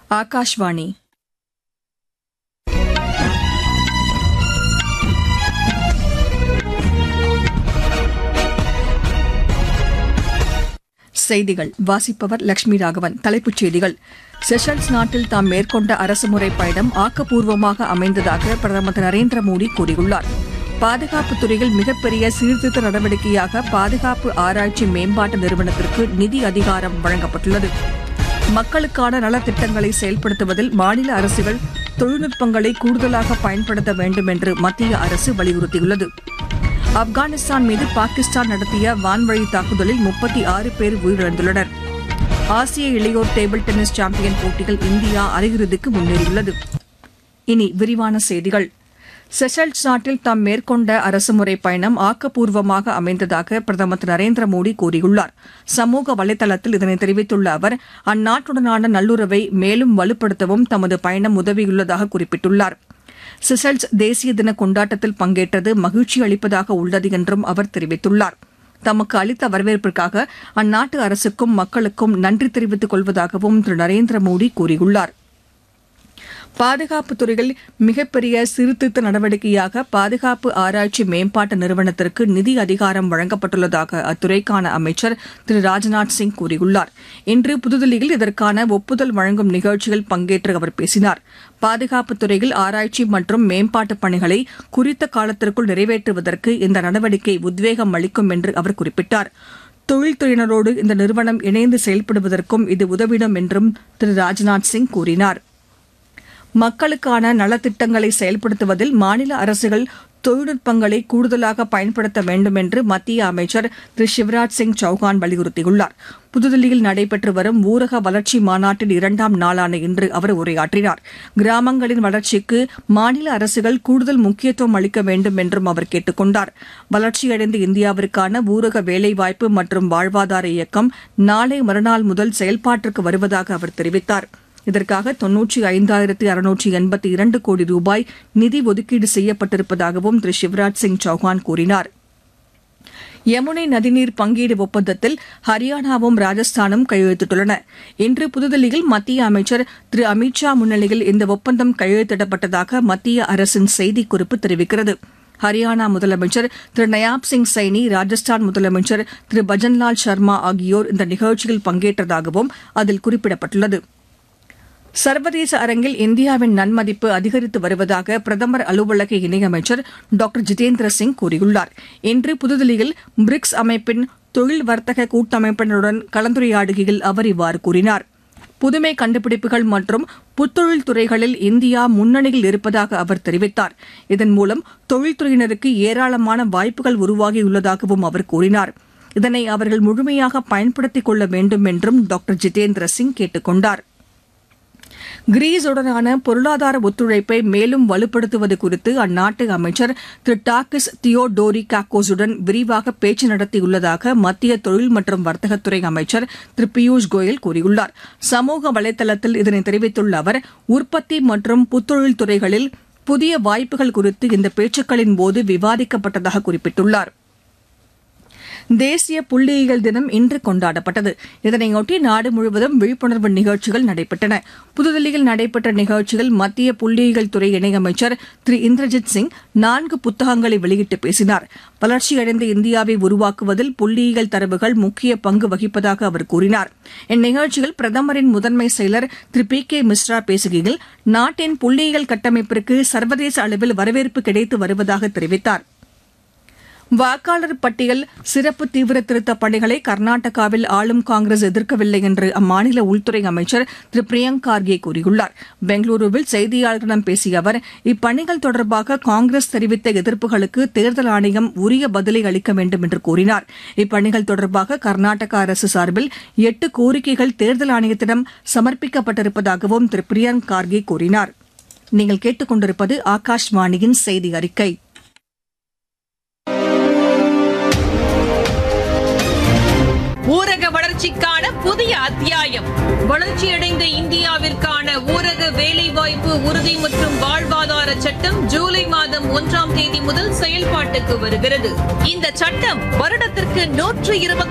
ஆகாஷ்வாணி செய்திகள் வாசிப்பவர் லட்சுமி ராகவன் தலைப்புச் செய்திகள் செஷல்ஸ் நாட்டில் தாம் மேற்கொண்ட அரசுமுறை பயணம் ஆக்கப்பூர்வமாக அமைந்ததாக பிரதமர் திரு நரேந்திர மோடி கூறியுள்ளார் பாதுகாப்புத் துறையில் மிகப்பெரிய சீர்திருத்த நடவடிக்கையாக பாதுகாப்பு ஆராய்ச்சி மேம்பாட்டு நிறுவனத்திற்கு நிதி அதிகாரம் வழங்கப்பட்டுள்ளது மக்களுக்கான நலத்திட்டங்களை செயல்படுத்துவதில் மாநில அரசுகள் தொழில்நுட்பங்களை கூடுதலாக பயன்படுத்த வேண்டும் என்று மத்திய அரசு வலியுறுத்தியுள்ளது ஆப்கானிஸ்தான் மீது பாகிஸ்தான் நடத்திய வான்வழி தாக்குதலில் முப்பத்தி ஆறு பேர் உயிரிழந்துள்ளனர் ஆசிய இளையோர் டேபிள் டென்னிஸ் சாம்பியன் போட்டியில் இந்தியா அரையிறுதிக்கு முன்னேறியுள்ளது இனி விரிவான செய்திகள் செஷல்ஸ் நாட்டில் தாம் மேற்கொண்ட அரசுமுறை பயணம் ஆக்கப்பூர்வமாக அமைந்ததாக பிரதமர் திரு நரேந்திர மோடி கூறியுள்ளார் சமூக வலைதளத்தில் இதனை தெரிவித்துள்ள அவர் அந்நாட்டுடனான நல்லுறவை மேலும் வலுப்படுத்தவும் தமது பயணம் உதவியுள்ளதாக குறிப்பிட்டுள்ளார் சிசல்ஸ் தேசிய தின கொண்டாட்டத்தில் பங்கேற்றது மகிழ்ச்சி அளிப்பதாக உள்ளது என்றும் அவர் தெரிவித்துள்ளார் தமக்கு அளித்த வரவேற்பிற்காக அந்நாட்டு அரசுக்கும் மக்களுக்கும் நன்றி தெரிவித்துக் கொள்வதாகவும் திரு நரேந்திர மோடி கூறியுள்ளார் பாதுகாப்புத் துறையில் மிகப்பெரிய சீர்திருத்த நடவடிக்கையாக பாதுகாப்பு ஆராய்ச்சி மேம்பாட்டு நிறுவனத்திற்கு நிதி அதிகாரம் வழங்கப்பட்டுள்ளதாக அத்துறைக்கான அமைச்சர் திரு ராஜ்நாத் சிங் கூறியுள்ளார் இன்று புதுதில்லியில் இதற்கான ஒப்புதல் வழங்கும் நிகழ்ச்சியில் பங்கேற்று அவர் பேசினார் பாதுகாப்புத் துறையில் ஆராய்ச்சி மற்றும் மேம்பாட்டுப் பணிகளை குறித்த காலத்திற்குள் நிறைவேற்றுவதற்கு இந்த நடவடிக்கை உத்வேகம் அளிக்கும் என்று அவர் குறிப்பிட்டார் தொழில்துறையினரோடு இந்த நிறுவனம் இணைந்து செயல்படுவதற்கும் இது உதவிடும் என்றும் திரு ராஜ்நாத் சிங் கூறினாா் மக்களுக்கான நலத்திட்டங்களை செயல்படுத்துவதில் மாநில அரசுகள் தொழில்நுட்பங்களை கூடுதலாக பயன்படுத்த வேண்டும் என்று மத்திய அமைச்சர் திரு சிவராஜ் சிங் சௌகான் வலியுறுத்தியுள்ளார் புதுதில்லியில் நடைபெற்று வரும் ஊரக வளர்ச்சி மாநாட்டின் இரண்டாம் நாளான இன்று அவர் உரையாற்றினார் கிராமங்களின் வளர்ச்சிக்கு மாநில அரசுகள் கூடுதல் முக்கியத்துவம் அளிக்க வேண்டும் என்றும் அவர் கேட்டுக் கொண்டார் வளர்ச்சியடைந்த இந்தியாவிற்கான ஊரக வேலைவாய்ப்பு மற்றும் வாழ்வாதார இயக்கம் நாளை மறுநாள் முதல் செயல்பாட்டிற்கு வருவதாக அவர் தெரிவித்தாா் இதற்காக தொன்னூற்றி ஐந்தாயிரத்து அறுநூற்றி எண்பத்தி இரண்டு கோடி ரூபாய் நிதி ஒதுக்கீடு செய்யப்பட்டிருப்பதாகவும் திரு சிவராஜ் சிங் சௌஹான் கூறினார் யமுனை நதிநீர் பங்கீடு ஒப்பந்தத்தில் ஹரியானாவும் ராஜஸ்தானும் கையெழுத்திட்டுள்ளன இன்று புதுதில்லியில் மத்திய அமைச்சர் திரு அமித் ஷா முன்னிலையில் இந்த ஒப்பந்தம் கையெழுத்திடப்பட்டதாக மத்திய அரசின் செய்திக்குறிப்பு தெரிவிக்கிறது ஹரியானா முதலமைச்சர் திரு நயாப் சிங் சைனி ராஜஸ்தான் முதலமைச்சர் திரு பஜன்லால் சர்மா ஆகியோர் இந்த நிகழ்ச்சியில் பங்கேற்றதாகவும் அதில் குறிப்பிடப்பட்டுள்ளது சர்வதேச அரங்கில் இந்தியாவின் நன்மதிப்பு அதிகரித்து வருவதாக பிரதமர் அலுவலக இணையமைச்சர் டாக்டர் ஜிதேந்திர சிங் கூறியுள்ளார் இன்று புதுதில்லியில் பிரிக்ஸ் அமைப்பின் தொழில் வர்த்தக கூட்டமைப்பினருடன் கலந்துரையாடுகையில் அவர் இவ்வாறு கூறினார் புதுமை கண்டுபிடிப்புகள் மற்றும் புத்தொழில் துறைகளில் இந்தியா முன்னணியில் இருப்பதாக அவர் தெரிவித்தார் இதன் மூலம் தொழில்துறையினருக்கு ஏராளமான வாய்ப்புகள் உருவாகியுள்ளதாகவும் அவர் கூறினார் இதனை அவர்கள் முழுமையாக பயன்படுத்திக் கொள்ள வேண்டும் என்றும் டாக்டர் ஜிதேந்திர சிங் கேட்டுக் கொண்டாா் கிரீஸுடனான பொருளாதார ஒத்துழைப்பை மேலும் வலுப்படுத்துவது குறித்து அந்நாட்டு அமைச்சர் திரு டாக்கிஸ் தியோடோரி காக்கோஸுடன் விரிவாக பேச்சு நடத்தியுள்ளதாக மத்திய தொழில் மற்றும் வர்த்தகத்துறை அமைச்சர் திரு பியூஷ் கோயல் கூறியுள்ளார் சமூக வலைதளத்தில் இதனை தெரிவித்துள்ள அவர் உற்பத்தி மற்றும் புத்தொழில் துறைகளில் புதிய வாய்ப்புகள் குறித்து இந்த பேச்சுக்களின் போது விவாதிக்கப்பட்டதாக குறிப்பிட்டுள்ளாா் தேசிய புள்ளியியல் தினம் இன்று கொண்டாடப்பட்டது இதனையொட்டி நாடு முழுவதும் விழிப்புணர்வு நிகழ்ச்சிகள் நடைபெற்றன புதுதில்லியில் நடைபெற்ற நிகழ்ச்சியில் மத்திய புள்ளியியல் துறை இணையமைச்சர் திரு இந்திரஜித் சிங் நான்கு புத்தகங்களை வெளியிட்டு பேசினார் வளர்ச்சியடைந்த இந்தியாவை உருவாக்குவதில் புள்ளியியல் தரவுகள் முக்கிய பங்கு வகிப்பதாக அவர் கூறினார் இந்நிகழ்ச்சியில் பிரதமரின் முதன்மை செயலர் திரு பி கே மிஸ்ரா பேசுகையில் நாட்டின் புள்ளியியல் கட்டமைப்பிற்கு சர்வதேச அளவில் வரவேற்பு கிடைத்து வருவதாக தெரிவித்தாா் வாக்காளர் பட்டியல் சிறப்பு தீவிர திருத்தப் பணிகளை கர்நாடகாவில் ஆளும் காங்கிரஸ் எதிர்க்கவில்லை என்று அம்மாநில உள்துறை அமைச்சர் திரு பிரியங்க் கார்கே கூறியுள்ளார் பெங்களூருவில் செய்தியாளர்களிடம் பேசிய அவர் இப்பணிகள் தொடர்பாக காங்கிரஸ் தெரிவித்த எதிர்ப்புகளுக்கு தேர்தல் ஆணையம் உரிய பதிலை அளிக்க வேண்டும் என்று கூறினார் இப்பணிகள் தொடர்பாக கர்நாடக அரசு சார்பில் எட்டு கோரிக்கைகள் தேர்தல் ஆணையத்திடம் சமர்ப்பிக்கப்பட்டிருப்பதாகவும் திரு பிரியங்க் கார்கே கூறினார் நீங்கள் கேட்டுக்கொண்டிருப்பது ஆகாஷ்வாணியின் செய்தி அறிக்கை ஊரக வளர்ச்சிக்கான புதிய அத்தியாயம் வளர்ச்சியடைந்த இந்தியாவிற்கான ஊரக வேலைவாய்ப்பு உறுதி மற்றும் வாழ்வாதார சட்டம் ஜூலை மாதம் ஒன்றாம் தேதி முதல் செயல்பாட்டுக்கு வருகிறது இந்த சட்டம் வருடத்திற்கு நூற்று இருபத்தி